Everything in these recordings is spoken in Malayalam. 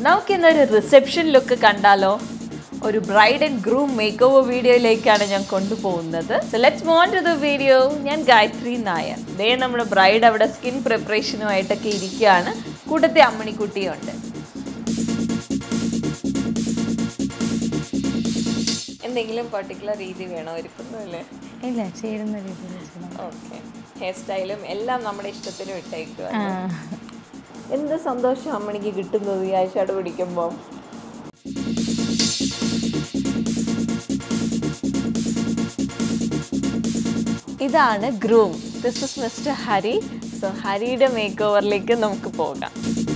നമുക്കിന്നൊരു റിസപ്ഷൻ ലുക്ക് കണ്ടാലോ ഒരു bride and groom make over വീഡിയോയിലേക്കാണ് ഞാൻ കൊണ്ടുപോകുന്നത് so let's move on to the video ഞാൻ ഗായത്രി നായർ ദേ നമ്മുടെ ബ്രൈഡ് അവിടെ സ്കിൻ പ്രിപ്പറേഷനുമായിട്ടൊക്കെ ഇരിക്കുകയാണ് കൂട്ടത്തെ അമ്മണിക്കുട്ടിയുണ്ട് എന്തെങ്കിലും പർട്ടിക്കുലർ രീതി വേണോ ഒരുക്കുന്നല്ലേ ഇല്ല ചേരുന്ന രീതിയിൽ ചെയ്യണം. ഓക്കെ ഹെയർ സ്റ്റൈലും എല്ലാം നമ്മുടെ ഇഷ്ടത്തിന് വിട്ടേക്കുക ആ. എന്ത് സന്തോഷം അമ്മണിക്ക് കിട്ടുന്നത് ഈ ആഴ്ചയോട് പിടിക്കുമ്പോൾ ഇതാണ് groom this is mister Hari so ഹരിയുടെ മേക്ക് ഓവറിലേക്ക് നമുക്ക് പോകാം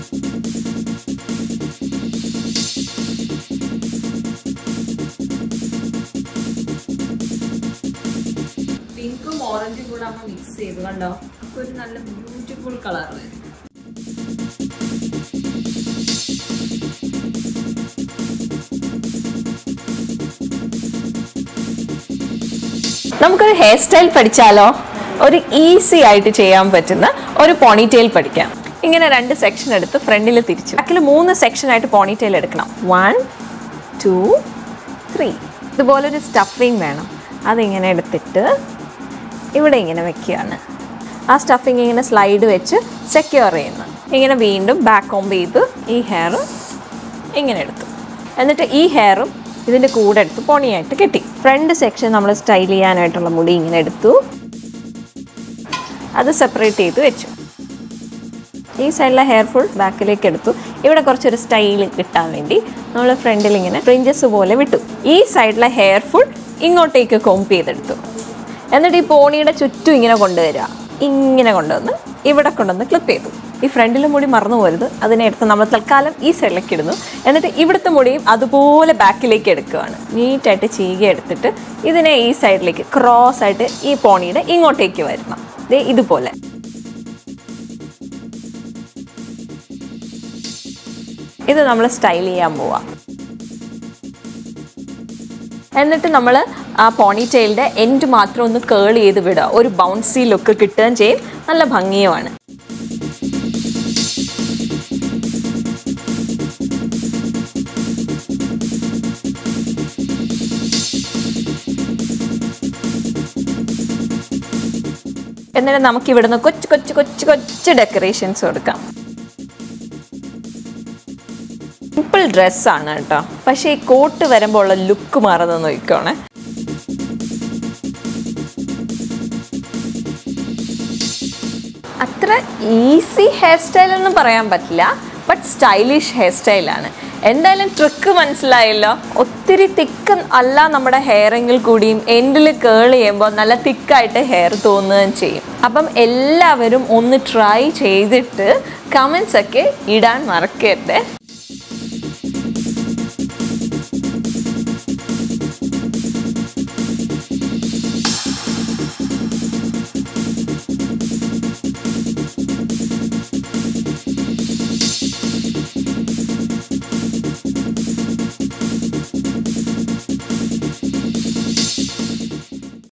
പിങ്കും ഓറഞ്ചും കൂടെ അമ്മ മിക്സ് ചെയ്ത് കണ്ടോ അപ്പൊ ഒരു നല്ല ബ്യൂട്ടിഫുൾ കളർ വരും നമുക്കൊരു ഹെയർ സ്റ്റൈൽ പഠിച്ചാലോ ഒരു ഈസി ആയിട്ട് ചെയ്യാൻ പറ്റുന്ന ഒരു പോണിറ്റെയിൽ പഠിക്കാം ഇങ്ങനെ രണ്ട് സെക്ഷൻ എടുത്ത് ഫ്രണ്ടിൽ തിരിച്ചു ബാക്കിൽ മൂന്ന് സെക്ഷൻ ആയിട്ട് പോണിറ്റെയിൽ എടുക്കണം വൺ ടു ത്രീ ഇതുപോലൊരു സ്റ്റഫിങ് വേണം അതിങ്ങനെ എടുത്തിട്ട് ഇവിടെ ഇങ്ങനെ വെക്കുകയാണ് ആ സ്റ്റഫിങ് ഇങ്ങനെ സ്ലൈഡ് വെച്ച് സെക്യൂർ ചെയ്യുന്നു ഇങ്ങനെ വീണ്ടും ബാക്ക് കോംബ് ചെയ്ത് ഈ ഹെയർ ഇങ്ങനെ എടുത്തു എന്നിട്ട് ഈ ഹെയറും ഇതിൻ്റെ കൂടെ എടുത്ത് പോണിയായിട്ട് കെട്ടി ഫ്രണ്ട് സെക്ഷൻ നമ്മൾ സ്റ്റൈൽ ചെയ്യാനായിട്ടുള്ള മുടി ഇങ്ങനെ എടുത്തു അത് സെപ്പറേറ്റ് ചെയ്ത് വെച്ചു ഈ സൈഡിലെ ഹെയർ ഫുൾ ബാക്കിലേക്ക് എടുത്തു ഇവിടെ കുറച്ചൊരു സ്റ്റൈൽ കിട്ടാൻ വേണ്ടി നമ്മൾ ഫ്രണ്ടിൽ ഇങ്ങനെ ഫ്രിഞ്ചസ് പോലെ വിട്ടു ഈ സൈഡിലെ ഹെയർ ഫുൾ ഇങ്ങോട്ടേക്ക് കോംപ് ചെയ്തെടുത്തു എന്നിട്ട് ഈ പോണിയുടെ ചുറ്റും ഇങ്ങനെ കൊണ്ടുവരിക ഇങ്ങനെ കൊണ്ടുവന്ന് ഇവിടെ കൊണ്ടുവന്ന് ക്ലിപ്പ് ചെയ്തു ഈ ഫ്രണ്ടിലെ മുടി മറന്നു പോരുത് അതിനെ എടുത്ത് നമ്മൾ തൽക്കാലം ഈ സൈഡിലേക്ക് ഇടുന്നു എന്നിട്ട് ഇവിടുത്തെ മുടിയും അതുപോലെ ബാക്കിലേക്ക് എടുക്കുകയാണ് നീറ്റായിട്ട് ചീക എടുത്തിട്ട് ഇതിനെ ഈ സൈഡിലേക്ക് ക്രോസ് ആയിട്ട് ഈ പോണിയുടെ ഇങ്ങോട്ടേക്ക് വരണം ദേ ഇതുപോലെ ഇത് നമ്മൾ സ്റ്റൈൽ ചെയ്യാൻ പോവാം എന്നിട്ട് നമ്മൾ ആ പോണി ടെയിലിൻ്റെ എൻഡ് മാത്രം ഒന്ന് കേൾ ചെയ്ത് വിടുക ഒരു ബൗൺസി ലുക്ക് കിട്ടുകയും ചെയ്യും നല്ല ഭംഗിയുമാണ് എന്നിട്ട് നമുക്ക് ഇവിടുന്ന് കൊച്ചു കൊച്ചു കൊച്ചു കൊച്ചു ഡെക്കറേഷൻസ് കൊടുക്കാം സിമ്പിൾ ഡ്രസ്സാണ് കേട്ടോ പക്ഷേ ഈ കോട്ട് വരുമ്പോൾ ഉള്ള ലുക്ക് മാറുന്നത് നോക്കിക്കോണേ അത്ര ഈസി ഹെയർ സ്റ്റൈൽ ഒന്നും പറയാൻ പറ്റില്ല ബട്ട് സ്റ്റൈലിഷ് ഹെയർ സ്റ്റൈലാണ് എന്തായാലും ട്രിക്ക് മനസ്സിലായല്ലോ ഒത്തിരി തിക്ക് അല്ല നമ്മുടെ ഹെയറെങ്കിൽ കൂടിയും എൻഡിൽ കേൾ ചെയ്യുമ്പോൾ നല്ല തിക്കായിട്ട് ഹെയർ തോന്നുകയും ചെയ്യും അപ്പം എല്ലാവരും ഒന്ന് ട്രൈ ചെയ്തിട്ട് കമൻസ് ഒക്കെ ഇടാൻ മറക്കരുത്